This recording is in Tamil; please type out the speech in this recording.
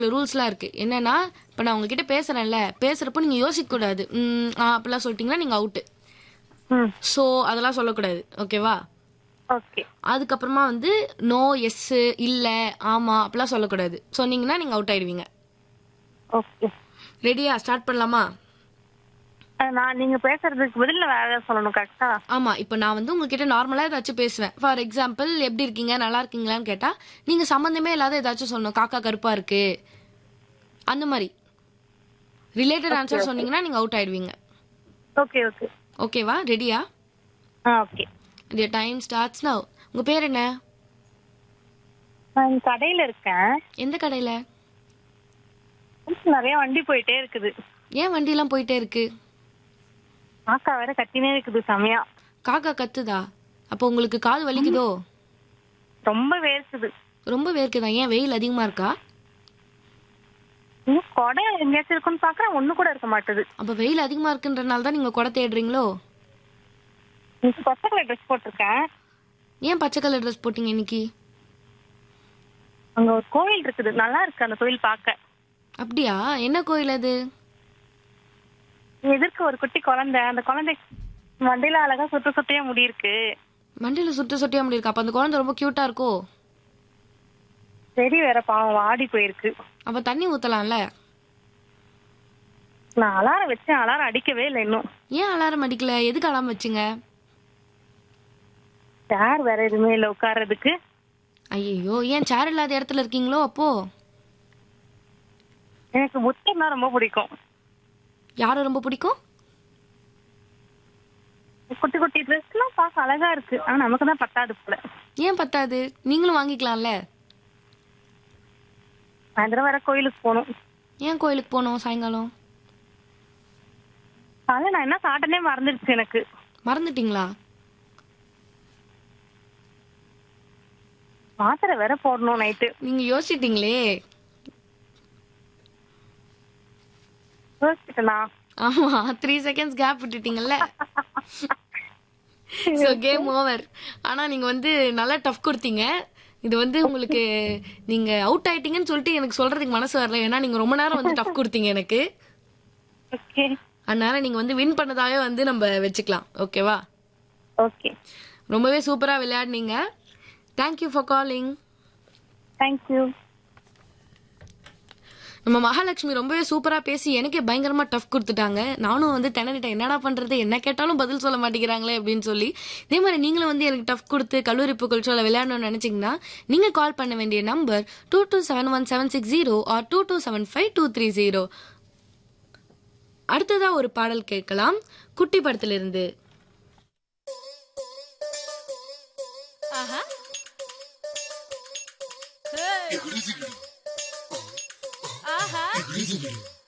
ரூல்ஸ்லாம் இருக்கு என்னன்னா இப்போ நான் உங்ககிட்ட பேசுறேன்ல பேசுறப்போ நீங்க யோசிக்க கூடாது ம், ஆ, அப்படிலாம் சொல்லிட்டீங்கன்னா நீங்க அவுட்டு ம் ஸோ அதெல்லாம் சொல்லக்கூடாது ஓகேவா ஓகே அதுக்கப்புறமா வந்து நோ எஸ் இல்ல ஆமா அப்படிலாம் சொல்லக்கூடாது சொன்னீங்கன்னா நீங்க அவுட் ஆயிடுவீங்க ஓகே ரெடியா ஸ்டார்ட் பண்ணலாமா நான் நீங்க பேசுறதுக்கு பதில் வேற ஏதாவது சொல்லணும் கரெக்டா ஆமா இப்போ நான் வந்து உங்ககிட்ட நார்மலா ஏதாச்சும் பேசுவேன் ஃபார் எக்ஸாம்பிள் எப்படி இருக்கீங்க நல்லா இருக்கீங்களான்னு கேட்டா நீங்க சம்மந்தமே இல்லாத ஏதாச்சும் சொல்லணும் காக்கா கருப்பா இருக்கு அந்த மாதிரி ரிலேட்டட் ஆன்சர் சொன்னீங்கன்னா நீங்க அவுட் ஆயிடுவீங்க ஓகே ஓகே ஓகேவா ரெடியா ஆ ஓகே டைம் ஸ்டார்ட்ஸ் நவ் உங்க பேர் என்ன நான் இங்க கடையில இருக்கேன் எந்த கடையில நிறைய வண்டி போயிட்டே இருக்குது ஏன் வண்டிலாம் போயிட்டே இருக்கு காக்கா வேற கத்தினே இருக்குது செமையா காக்கா கத்துதா அப்போ உங்களுக்கு காது வலிக்குதோ ரொம்ப வேர்க்குது ரொம்ப வேர்க்குதா ஏன் வெயில் அதிகமா இருக்கா இன்னும் கொடை எங்கேயாச்சும் இருக்குன்னு பாக்குறேன் ஒண்ணு கூட இருக்க மாட்டுது அப்ப வெயில் அதிகமா இருக்குன்றனால தான் நீங்க குடை தேடுறீங்களோ இன்னைக்கு பச்சை கலர் ட்ரெஸ் போட்டிருக்கேன் ஏன் பச்சை கலர் ட்ரெஸ் போட்டீங்க இன்னைக்கு அங்க ஒரு கோவில் இருக்குது நல்லா இருக்கு அந்த கோவில் பார்க்க அப்படியா என்ன கோயில் அது எதிர்க்க ஒரு குட்டி குழந்தை அந்த குழந்தை மண்டையில அழகா சுத்த சுத்தையா முடி இருக்கு மண்டையில சுட்டு சொட்டியா முடியிருக்கு அப்ப அந்த குழந்தை ரொம்ப கியூட்டா இருக்கோ செடி வேற பாவம் வாடி போயிருக்கு அப்ப தண்ணி ஊத்தலாம்ல நான் அலாரம் வச்சேன் அலாரம் அடிக்கவே இல்லை இன்னும் ஏன் அலாரம் அடிக்கல எதுக்கு அலாரம் வச்சுங்க சேர் வேற எதுவுமே இல்லை உட்கார்றதுக்கு ஐயோ ஏன் சேர் இல்லாத இடத்துல இருக்கீங்களோ அப்போ எனக்கு புத்தம்னா ரொம்ப பிடிக்கும் யாரை ரொம்ப பிடிக்கும் குட்டி குட்டி ட்ரெஸ்லாம் பார்க்க அழகா இருக்கு ஆனா நமக்கு தான் பத்தாது போல ஏன் பத்தாது நீங்களும் வாங்கிக்கலாம்ல சாயந்தரம் வேற கோயிலுக்கு போகணும் ஏன் கோயிலுக்கு போகணும் சாயங்காலம் அதனால நான் என்ன சாட்டனே மறந்துடுச்சு எனக்கு மறந்துட்டீங்களா மாத்திரை வேற போடணும் நைட்டு நீங்க யோசிச்சிட்டீங்களே யோசிச்சுட்டேனா ஆமா த்ரீ செகண்ட்ஸ் கேப் விட்டுட்டீங்கல்ல ஸோ கேம் ஓவர் ஆனா நீங்க வந்து நல்லா டஃப் கொடுத்தீங்க இது வந்து உங்களுக்கு நீங்க அவுட் ஆயிட்டீங்கன்னு சொல்லிட்டு எனக்கு சொல்றதுக்கு மனசு வரல ஏன்னா நீங்க ரொம்ப நேரம் வந்து டஃப் கொடுத்தீங்க எனக்கு ஓகே அதனால நீங்க வந்து வின் பண்ணதாவே வந்து நம்ம வச்சுக்கலாம் ஓகேவா ஓகே ரொம்பவே சூப்பரா விளையாடுனீங்க தேங்க்யூ ஃபார் காலிங் தேங்க்யூ நம்ம மகாலட்சுமி ரொம்பவே சூப்பரா பேசி எனக்கே பயங்கரமா டஃப் கொடுத்துட்டாங்க நானும் வந்து திணறிட்டேன் என்னடா பண்றது என்ன கேட்டாலும் பதில் சொல்ல மாட்டேங்கிறாங்களே அப்படின்னு சொல்லி இதே மாதிரி நீங்களும் வந்து எனக்கு டஃப் கொடுத்து கல்லூரி புகழ் சொல்ல விளையாடணும்னு நினைச்சீங்கன்னா நீங்க கால் பண்ண வேண்டிய number two two seven one seven six zero or two two seven five two three zero அடுத்ததா ஒரு பாடல் கேட்கலாம் குட்டி படத்திலிருந்து ஆஹா ஆஹா